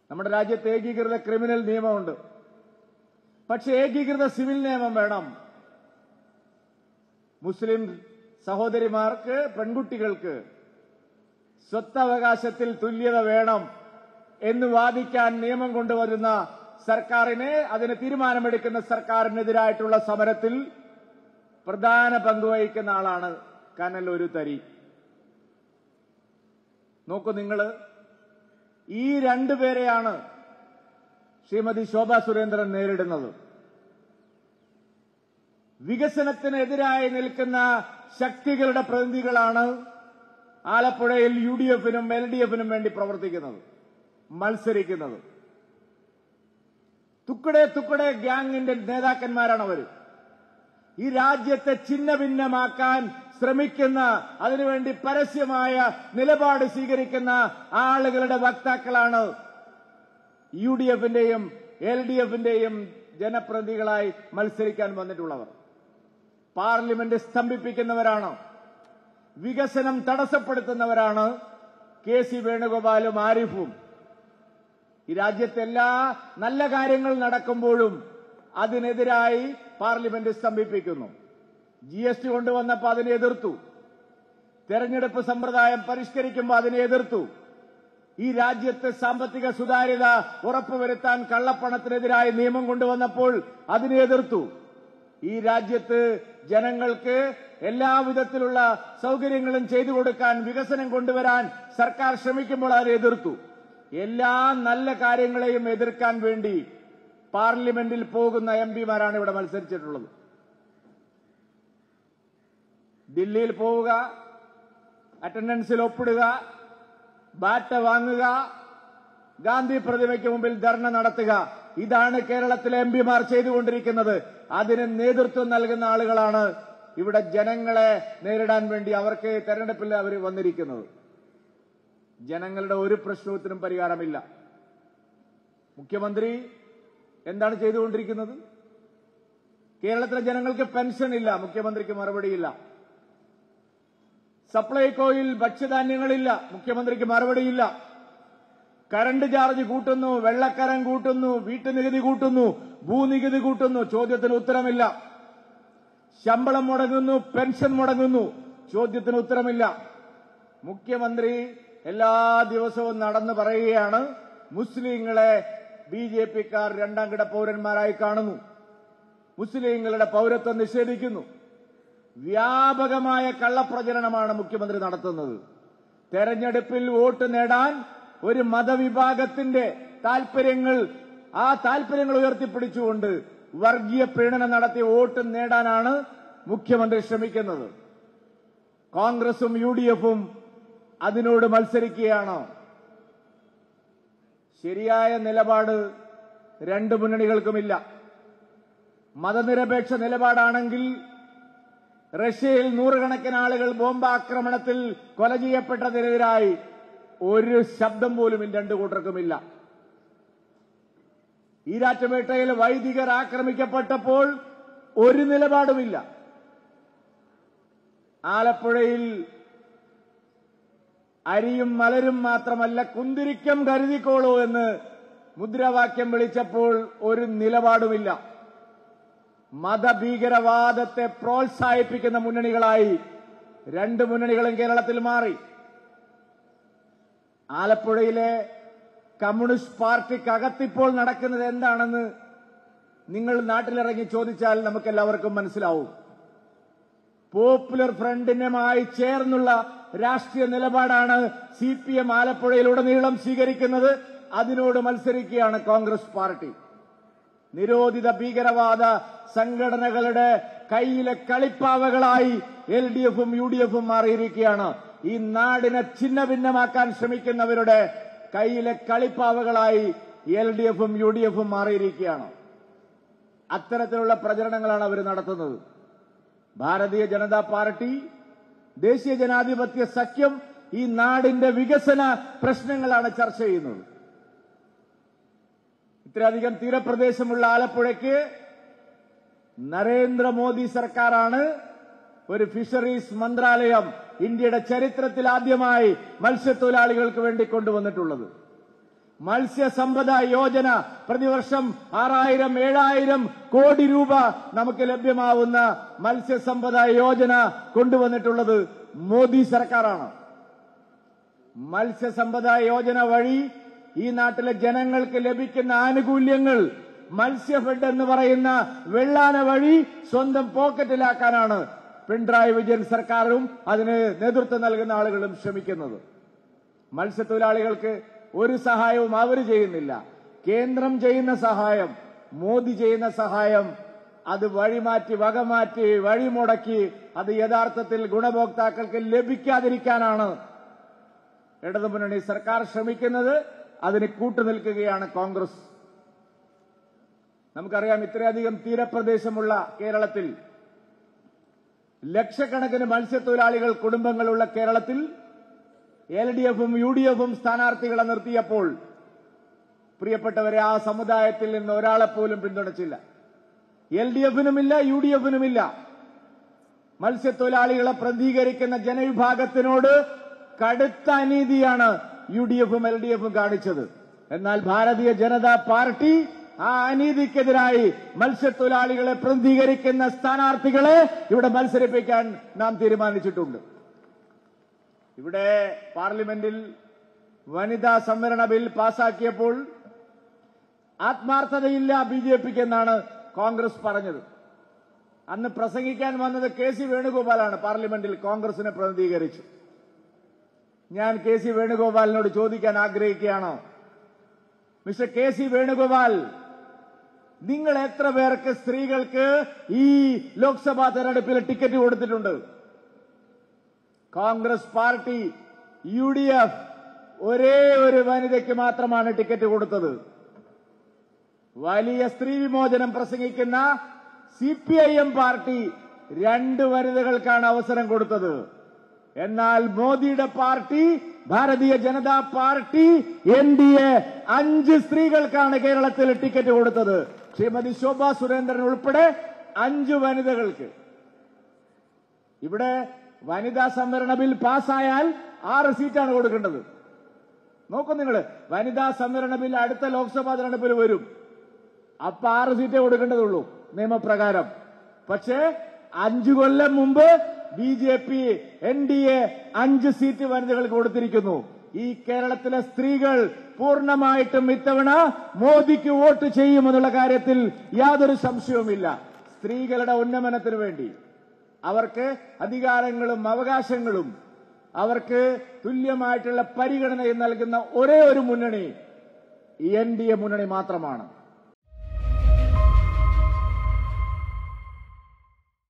നമ്മുടെ രാജ്യത്ത് ഏകീകൃത ക്രിമിനൽ നിയമമുണ്ട് പക്ഷെ ഏകീകൃത സിവിൽ നിയമം വേണം മുസ്ലിം സഹോദരിമാർക്ക് പെൺകുട്ടികൾക്ക് സ്വത്തവകാശത്തിൽ തുല്യത വേണം എന്ന് വാദിക്കാൻ നിയമം കൊണ്ടുവരുന്ന സർക്കാരിനെ അതിന് തീരുമാനമെടുക്കുന്ന സർക്കാരിനെതിരായിട്ടുള്ള സമരത്തിൽ പ്രധാന പങ്കുവഹിക്കുന്ന ആളാണ് കനൽ ഒരു തരി നോക്കൂ നിങ്ങൾ ഈ രണ്ടുപേരെയാണ് ശ്രീമതി ശോഭ സുരേന്ദ്രൻ നേരിടുന്നത് വികസനത്തിനെതിരായി നിൽക്കുന്ന ശക്തികളുടെ പ്രതിനിധികളാണ് ആലപ്പുഴയിൽ യു ഡി എഫിനും എൽ ഡി എഫിനും വേണ്ടി പ്രവർത്തിക്കുന്നത് മത്സരിക്കുന്നത് തുക്കടെ തുക്കടെ ഗ്യാങ്ങിന്റെ നേതാക്കന്മാരാണ് അവർ ഈ രാജ്യത്തെ ഛിന്ന ഭിന്നമാക്കാൻ ശ്രമിക്കുന്ന അതിനുവേണ്ടി പരസ്യമായ നിലപാട് സ്വീകരിക്കുന്ന ആളുകളുടെ വക്താക്കളാണ് യു ഡി എഫിന്റെയും എൽ ഡി എഫിന്റെയും ജനപ്രതിനിധികളായി മത്സരിക്കാൻ വന്നിട്ടുള്ളവർ പാർലമെന്റ് സ്തംഭിപ്പിക്കുന്നവരാണ് വികസനം തടസ്സപ്പെടുത്തുന്നവരാണ് കെ സി വേണുഗോപാലും ആരിഫും ഈ രാജ്യത്തെ എല്ലാ നല്ല കാര്യങ്ങൾ നടക്കുമ്പോഴും അതിനെതിരായി പാർലമെന്റ് സ്തംഭിപ്പിക്കുന്നു ജി എസ് ടി കൊണ്ടുവന്നപ്പോൾ അതിനെ എതിർത്തു തെരഞ്ഞെടുപ്പ് സമ്പ്രദായം പരിഷ്കരിക്കുമ്പോൾ അതിനെ എതിർത്തു ഈ രാജ്യത്ത് സാമ്പത്തിക സുതാര്യത ഉറപ്പുവരുത്താൻ കള്ളപ്പണത്തിനെതിരായ നിയമം കൊണ്ടുവന്നപ്പോൾ അതിനെ എതിർത്തു ഈ രാജ്യത്ത് ജനങ്ങൾക്ക് എല്ലാവിധത്തിലുള്ള സൗകര്യങ്ങളും ചെയ്തു കൊടുക്കാൻ വികസനം കൊണ്ടുവരാൻ സർക്കാർ ശ്രമിക്കുമ്പോൾ അതിനെ എതിർത്തു എല്ലാ നല്ല കാര്യങ്ങളെയും എതിർക്കാൻ വേണ്ടി പാർലമെന്റിൽ പോകുന്ന എം പിമാരാണ് ഇവിടെ മത്സരിച്ചിട്ടുള്ളത് ദില്ലിയിൽ പോവുക അറ്റൻഡൻസിൽ ഒപ്പിടുക ബാറ്റ വാങ്ങുക ഗാന്ധി പ്രതിമയ്ക്ക് മുമ്പിൽ ധർണ നടത്തുക ഇതാണ് കേരളത്തിലെ എം പിമാർ ചെയ്തുകൊണ്ടിരിക്കുന്നത് അതിന് നേതൃത്വം നൽകുന്ന ആളുകളാണ് ഇവിടെ ജനങ്ങളെ നേരിടാൻ വേണ്ടി അവർക്ക് തെരഞ്ഞെടുപ്പിൽ അവർ വന്നിരിക്കുന്നത് ജനങ്ങളുടെ ഒരു പ്രശ്നത്തിനും പരിഹാരമില്ല മുഖ്യമന്ത്രി എന്താണ് ചെയ്തുകൊണ്ടിരിക്കുന്നത് കേരളത്തിലെ ജനങ്ങൾക്ക് പെൻഷൻ ഇല്ല മുഖ്യമന്ത്രിക്ക് മറുപടിയില്ല സപ്ലൈകോയിൽ ഭക്ഷ്യധാന്യങ്ങളില്ല മുഖ്യമന്ത്രിക്ക് മറുപടിയില്ല കറണ്ട് ചാർജ് കൂട്ടുന്നു വെള്ളക്കരം കൂട്ടുന്നു വീട്ടുനികുതി കൂട്ടുന്നു ഭൂനികുതി കൂട്ടുന്നു ചോദ്യത്തിന് ഉത്തരമില്ല ശമ്പളം മുടങ്ങുന്നു പെൻഷൻ മുടങ്ങുന്നു ചോദ്യത്തിന് ഉത്തരമില്ല മുഖ്യമന്ത്രി എല്ലാ ദിവസവും നടന്നു പറയുകയാണ് മുസ്ലിങ്ങളെ ബി ജെ പിക്കാർ രണ്ടാം കിട പൌരന്മാരായി കാണുന്നു മുസ്ലിങ്ങളുടെ പൌരത്വം നിഷേധിക്കുന്നു വ്യാപകമായ കള്ളപ്രചരണമാണ് മുഖ്യമന്ത്രി നടത്തുന്നത് തെരഞ്ഞെടുപ്പിൽ വോട്ട് നേടാൻ ഒരു മതവിഭാഗത്തിന്റെ താൽപര്യങ്ങൾ ആ താൽപര്യങ്ങൾ ഉയർത്തിപ്പിടിച്ചുകൊണ്ട് വർഗീയ പ്രീണനം നടത്തി വോട്ട് നേടാനാണ് മുഖ്യമന്ത്രി ശ്രമിക്കുന്നത് കോൺഗ്രസും യു ഡി എഫും അതിനോട് മത്സരിക്കുകയാണ് ശരിയായ നിലപാട് രണ്ട് മുന്നണികൾക്കുമില്ല മതനിരപേക്ഷ നിലപാടാണെങ്കിൽ റഷ്യയിൽ നൂറുകണക്കിന് ആളുകൾ ബോംബാക്രമണത്തിൽ കൊല ചെയ്യപ്പെട്ടതിനെതിരായി ഒരു ശബ്ദം പോലും ഈ രണ്ടു കൂട്ടർക്കുമില്ല ഈരാറ്റുപേട്ടയിൽ വൈദികർ ആക്രമിക്കപ്പെട്ടപ്പോൾ ഒരു നിലപാടുമില്ല ആലപ്പുഴയിൽ അരിയും മലരും മാത്രമല്ല കുന്തിരിക്കം കരുതിക്കോളൂ എന്ന് മുദ്രാവാക്യം വിളിച്ചപ്പോൾ ഒരു നിലപാടുമില്ല മതഭീകരവാദത്തെ പ്രോത്സാഹിപ്പിക്കുന്ന മുന്നണികളായി രണ്ട് മുന്നണികളും കേരളത്തിൽ മാറി ആലപ്പുഴയിലെ കമ്മ്യൂണിസ്റ്റ് പാർട്ടിക്കകത്തിപ്പോൾ നടക്കുന്നത് എന്താണെന്ന് നിങ്ങൾ നാട്ടിലിറങ്ങി ചോദിച്ചാൽ നമുക്കെല്ലാവർക്കും മനസ്സിലാവും പോപ്പുലർ ഫ്രണ്ടിനുമായി ചേർന്നുള്ള രാഷ്ട്രീയ നിലപാടാണ് സി പി എം ആലപ്പുഴയിലുടനീളം സ്വീകരിക്കുന്നത് അതിനോട് മത്സരിക്കുകയാണ് കോൺഗ്രസ് പാർട്ടി നിരോധിത ഭീകരവാദ സംഘടനകളുടെ കയ്യിലെ കളിപ്പാവകളായി എൽ ഡി എഫും യു ഡി എഫും മാറിയിരിക്കുകയാണ് ഈ നാടിനെ ഛിന്ന ഭിന്നമാക്കാൻ ശ്രമിക്കുന്നവരുടെ കയ്യിലെ കളിപ്പാവകളായി എൽ ഡി എഫും യു ഡി എഫും മാറിയിരിക്കുകയാണ് അത്തരത്തിലുള്ള പ്രചരണങ്ങളാണ് അവർ നടത്തുന്നത് ഭാരതീയ ജനതാ പാർട്ടി ദേശീയ ജനാധിപത്യ സഖ്യം ഈ നാടിന്റെ വികസന പ്രശ്നങ്ങളാണ് ചർച്ച ചെയ്യുന്നത് ഇത്രയധികം തീരപ്രദേശമുള്ള ആലപ്പുഴയ്ക്ക് നരേന്ദ്രമോദി സർക്കാരാണ് ഒരു ഫിഷറീസ് മന്ത്രാലയം ഇന്ത്യയുടെ ചരിത്രത്തിൽ ആദ്യമായി മത്സ്യത്തൊഴിലാളികൾക്ക് വേണ്ടി കൊണ്ടുവന്നിട്ടുള്ളത് മത്സ്യസമ്പദ യോജന പ്രതിവർഷം ആറായിരം ഏഴായിരം കോടി രൂപ നമുക്ക് ലഭ്യമാവുന്ന മത്സ്യസമ്പദ യോജന കൊണ്ടുവന്നിട്ടുള്ളത് മോദി സർക്കാരാണ് മത്സ്യസമ്പദ യോജന വഴി ഈ നാട്ടിലെ ജനങ്ങൾക്ക് ലഭിക്കുന്ന ആനുകൂല്യങ്ങൾ മത്സ്യഫെഡ് എന്ന് പറയുന്ന വെള്ളാന വഴി സ്വന്തം പോക്കറ്റിലാക്കാനാണ് പിണറായി വിജയൻ സർക്കാരും അതിന് നേതൃത്വം നൽകുന്ന ആളുകളും ശ്രമിക്കുന്നത് മത്സ്യത്തൊഴിലാളികൾക്ക് ഒരു സഹായവും അവർ ചെയ്യുന്നില്ല കേന്ദ്രം ചെയ്യുന്ന സഹായം മോദി ചെയ്യുന്ന സഹായം അത് വഴിമാറ്റി വകമാറ്റി വഴിമുടക്കി അത് യഥാർത്ഥത്തിൽ ഗുണഭോക്താക്കൾക്ക് ലഭിക്കാതിരിക്കാനാണ് ഇടതുമുന്നണി സർക്കാർ ശ്രമിക്കുന്നത് അതിന് കൂട്ടുനിൽക്കുകയാണ് കോൺഗ്രസ് നമുക്കറിയാം ഇത്രയധികം തീരപ്രദേശമുള്ള കേരളത്തിൽ ലക്ഷക്കണക്കിന് മത്സ്യത്തൊഴിലാളികൾ കുടുംബങ്ങളുള്ള കേരളത്തിൽ എൽ ഡി എഫും യു ഡി എഫും സ്ഥാനാർത്ഥികളെ നിർത്തിയപ്പോൾ പ്രിയപ്പെട്ടവരെ ആ സമുദായത്തിൽ നിന്ന് ഒരാളെ പോലും പിന്തുണച്ചില്ല എൽ ഡി എഫിനുമില്ല യു ഡി എഫിനുമില്ല മത്സ്യത്തൊഴിലാളികളെ പ്രതികരിക്കുന്ന ജനവിഭാഗത്തിനോട് കടുത്ത അനീതിയാണ് യു ഡി എഫും എൽ ഡി എഫും കാണിച്ചത് എന്നാൽ ഭാരതീയ ജനതാ പാർട്ടി ആ അനീതിക്കെതിരായി മത്സ്യത്തൊഴിലാളികളെ പ്രതികരിക്കുന്ന സ്ഥാനാർത്ഥികളെ ഇവിടെ മത്സരിപ്പിക്കാൻ നാം തീരുമാനിച്ചിട്ടുണ്ട് ഇവിടെ പാർലമെന്റിൽ വനിതാ സംവരണ ബിൽ പാസാക്കിയപ്പോൾ ആത്മാർത്ഥതയില്ല ബി ജെ പിക്ക് എന്നാണ് കോൺഗ്രസ് പറഞ്ഞത് അന്ന് പ്രസംഗിക്കാൻ വന്നത് കെ സി വേണുഗോപാലാണ് പാർലമെന്റിൽ കോൺഗ്രസിനെ പ്രതിനിധീകരിച്ചു ഞാൻ കെ സി വേണുഗോപാലിനോട് ചോദിക്കാൻ ആഗ്രഹിക്കുകയാണ് മിസ്റ്റർ കെ സി വേണുഗോപാൽ നിങ്ങൾ എത്ര പേർക്ക് സ്ത്രീകൾക്ക് ഈ ലോക്സഭാ തെരഞ്ഞെടുപ്പിൽ ടിക്കറ്റ് കൊടുത്തിട്ടുണ്ട് Congress party U D F ഒരേ ഒരു വനിതയ്ക്ക് മാത്രമാണ് ടിക്കറ്റ് കൊടുത്തത് വലിയ സ്ത്രീ വിമോചനം പ്രസംഗിക്കുന്ന C P I M party രണ്ട് വനിതകൾക്കാണ് അവസരം കൊടുത്തത് എന്നാൽ മോദിയുടെ പാർട്ടി Bharatiya Janata party N D A അഞ്ച് സ്ത്രീകൾക്കാണ് കേരളത്തിൽ ടിക്കറ്റ് കൊടുത്തത് ശ്രീമതി ശോഭ സുരേന്ദ്രൻ ഉൾപ്പെടെ അഞ്ച് വനിതകൾക്ക് ഇവിടെ വനിതാ സംവരണ ബിൽ പാസ്സായാൽ ആറ് സീറ്റാണ് കൊടുക്കേണ്ടത് നോക്കൂ നിങ്ങൾ വനിതാ സംവരണ ബിൽ അടുത്ത ലോക്സഭാ തെരഞ്ഞെടുപ്പിൽ വരും അപ്പൊ ആറ് സീറ്റേ കൊടുക്കേണ്ടതുള്ളൂ നിയമപ്രകാരം പക്ഷേ അഞ്ചു കൊല്ലം മുമ്പ് B J P N D A അഞ്ച് സീറ്റ് വനിതകൾക്ക് കൊടുത്തിരിക്കുന്നു ഈ കേരളത്തിലെ സ്ത്രീകൾ പൂർണ്ണമായിട്ടും ഇത്തവണ മോദിക്ക് വോട്ട് ചെയ്യുമെന്നുള്ള കാര്യത്തിൽ യാതൊരു സംശയവുമില്ല സ്ത്രീകളുടെ ഉന്നമനത്തിന് വേണ്ടി അവർക്ക് അധികാരങ്ങളും അവകാശങ്ങളും അവർക്ക് തുല്യമായിട്ടുള്ള പരിഗണന നൽകുന്ന ഒരേ ഒരു മുന്നണി എൻ ഡി എ മുന്നണി മാത്രമാണ്